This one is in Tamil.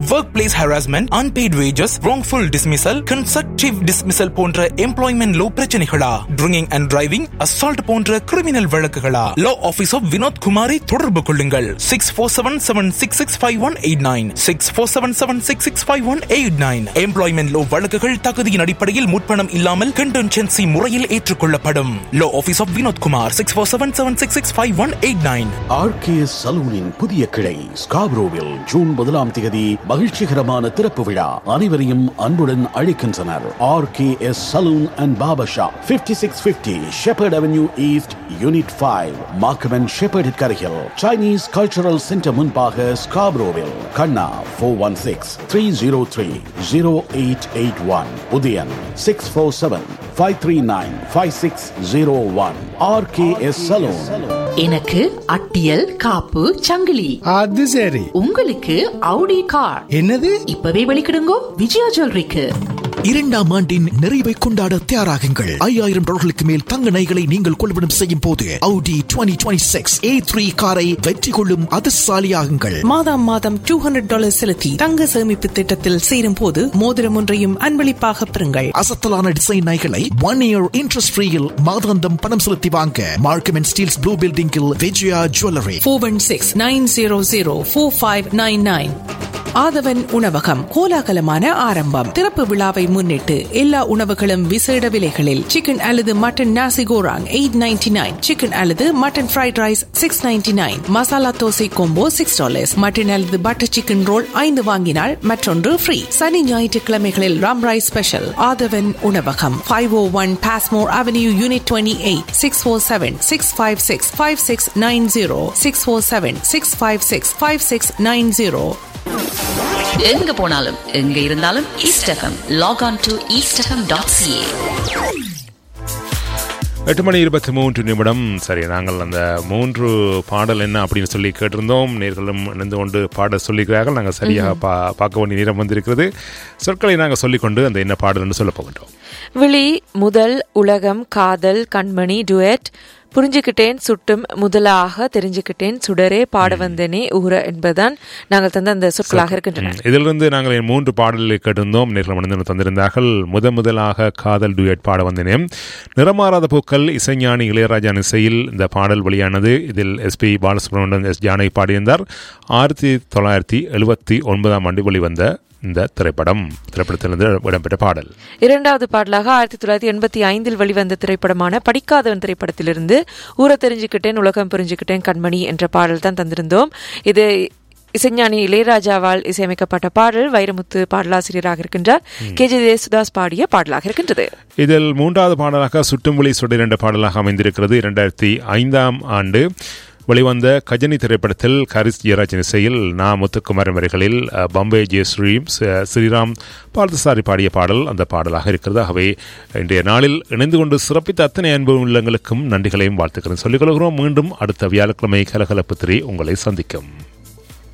work place harassment unpaid wages wrongful dismissal constructive dismissal போன்ற எம்ப்ளாய்மெண்ட் லோ பிரச்சனைகளா ட்ரிங்கிங் அண்ட் டிரைவிங் அசால்ட் போன்ற கிரிமினல் வழக்குகளா லா ஆபீஸ் ஆஃப் வினோத் குமாரை தொடர்பு கொள்ளுங்கள் six four seven seven six six five one eight nine six four seven seven six six five one eight nine employment law வழக்குகள் தகுதியின் அடிப்படையில் முற்பணம் இல்லாமல் கண்டென்சென்சி முறையில் ஏற்றுக்கொள்ளப்படும் law office of Vinod Kumar six four seven seven six six five one eight nine RKS சலூனின் புதிய கிளை ஸ்காப்ரோவில் ஜூன் முதலாம் தேதி மகிழ்ச்சிகரமான திறப்பு விழா அனைவரையும் அன்புடன் அழைக்கின்றனர் RKS salon and barber shop fifty six fifty Sheppard Avenue East unit five Markham Sheppard கரையில் சைனீஸ் கல்ச்சரல் சென்டர் முன்பாக ஸ்காப்ரோவில் கண்ணா four one six three zero three zero eight eight one Udayan six four seven five three nine five six zero one RKS salon எனக்கு அட்டியல் காப்பு சங்கிலி அது சரி உங்களுக்கு அவுடி கார் என்னது இப்பவே வெளிக்கிடுங்கோ விஜயா ஜுவல்லரிக்கு இரண்டாம் ஆண்டின் நிறைவை கொண்டாட தயாராகுங்கள் ஐயாயிரம் டாலர்களுக்கு மேல் தங்க நகைகளை நீங்கள் கொள்வனம் செய்யும் போது Audi 2026 A3 காரை வெற்றி கொள்ளும் அதிர்ஷ்டசாலியாகுங்கள் மாதம் மாதம் டூ ஹண்ட்ரட் டாலர் செலுத்தி தங்க சேமிப்பு திட்டத்தில் சேரும் போது மோதிரம் ஒன்றையும் அன்பளிப்பாக பெறுங்கள் அசத்தலான டிசைன் நகைகளை ஒன் இயர் இன்ட்ரெஸ்ட் ஃப்ரீயில் மாதாந்தம் பணம் செலுத்தி வாங்க மார்க்கம் அண்ட் ஸ்டீல்ஸ் ப்ளூ பில்டிங்கில் Vijaya jewellery four one six nine zero zero four five nine nine Aadhavan உணவகம் கோலாகலமான ஆரம்பம் திறப்பு விழாவை முன்னிட்டு எல்லா உணவுகளும் விசேட விலைகளில் சிக்கன் அல்லது mutton nasi goreng eight ninety nine chicken அல்லது mutton fried rice six ninety nine masala dosa combo six dollars mutton அல்லது பட்டர் சிக்கன் ரோல் ஐந்து வாங்கினால் மற்றொன்று ஃப்ரீ சனி ஞாயிற்றுக்கிழமைகளில் ராம் ரைஸ் ஸ்பெஷல் ஆதவன் உணவகம் five O one Passmore Avenue unit twenty eight six four seven six five six five six nine zero six four seven six five six five six nine zero எங்க போனாலும் எங்க இருந்தாலும் East FM log on to East FM dot CA எட்டு மணி இருபத்தி மூன்று நிமிடம் சரி நாங்கள் அந்த மூன்று பாடல் என்ன அப்படின்னு சொல்லி கேட்டிருந்தோம் நேர்களும் இணைந்து கொண்டு பாட சொல்லிக்கிறார்கள் நாங்கள் சரியாக பா பார்க்க வேண்டிய நேரம் வந்திருக்கிறது சொற்களை நாங்கள் சொல்லிக்கொண்டு அந்த என்ன பாடல் என்று சொல்ல போகின்றோம் விழி முதல் உலகம் காதல் கண்மணி டுயட் புரிஞ்சுக்கிட்டேன் சுட்டும் முதலாக தெரிஞ்சுக்கிட்டேன் சுடரே பாட வந்தனே ஊர என்பதுதான் நாங்கள் தந்த அந்த சொற்களாக இருக்கின்றன ம், இதிலிருந்து நாங்கள் என் மூன்று பாடல்களை கேட்டிருந்தோம் நேர்கள் மனிதன் தந்திருந்தார்கள் முத முதலாக காதல் டுயட் பாட வந்தனேன் நிறமாறாத பூக்கள் இசைஞானி இளையராஜா இசையில் இந்த பாடல் வெளியானது இதில் எஸ்பி பாலசுப்ரமணியன் எஸ் ஜானகி பாடியிருந்தார் ஆயிரத்தி தொள்ளாயிரத்தி எழுபத்தி ஒன்பதாம் ஆண்டு வெளிவந்த இந்த திரைப்படம் திரைப்படத்திலிருந்து இடம்பெற்ற பாடல் இரண்டாவது பாடலாக ஆயிரத்தி தொள்ளாயிரத்தி எண்பத்தி ஐந்தில் வெளிவந்த திரைப்படமான படிக்காதவன் திரைப்படத்திலிருந்து ஊரை தெரிஞ்சுக்கிட்டேன் உலகம் புரிஞ்சுக்கிட்டேன் கண்மணி என்ற பாடல் தான் தந்திருந்தோம் இது இசைஞானி இளையராஜாவால் இசையமைக்கப்பட்ட பாடல் வைரமுத்து பாடலாசிரியராக இருக்கின்றார் கே ஜே தேசுதாஸ் பாடிய பாடலாக இருக்கின்றது இதில் மூன்றாவது பாடலாக சுட்டும்புலி சுடர் என்ற பாடலாக அமைந்திருக்கிறது இரண்டாயிரத்தி ஐந்தாம் ஆண்டு வெளிவந்த கஜனி திரைப்படத்தில் ஹரிஸ் ஜெயராஜன் இசையில் நா முத்துக்குமாரன் வரிகளில் அஹ், பம்பே ஜே ஸ்ரீம் ச- ஸ்ரீராம் பார்த்தசாரி பாடிய பாடல் அந்த பாடலாக இருக்கிறது ஆகவே இன்றைய நாளில் இணைந்து கொண்டு சிறப்பித்த அத்தனை அன்பு உள்ளங்களுக்கும் நன்றிகளையும் வாழ்த்துக்கிறேன் சொல்லிக் கொள்கிறோம் மீண்டும் அடுத்த வியாழக்கிழமை கலகலப்பு திரை உங்களை சந்திக்கும்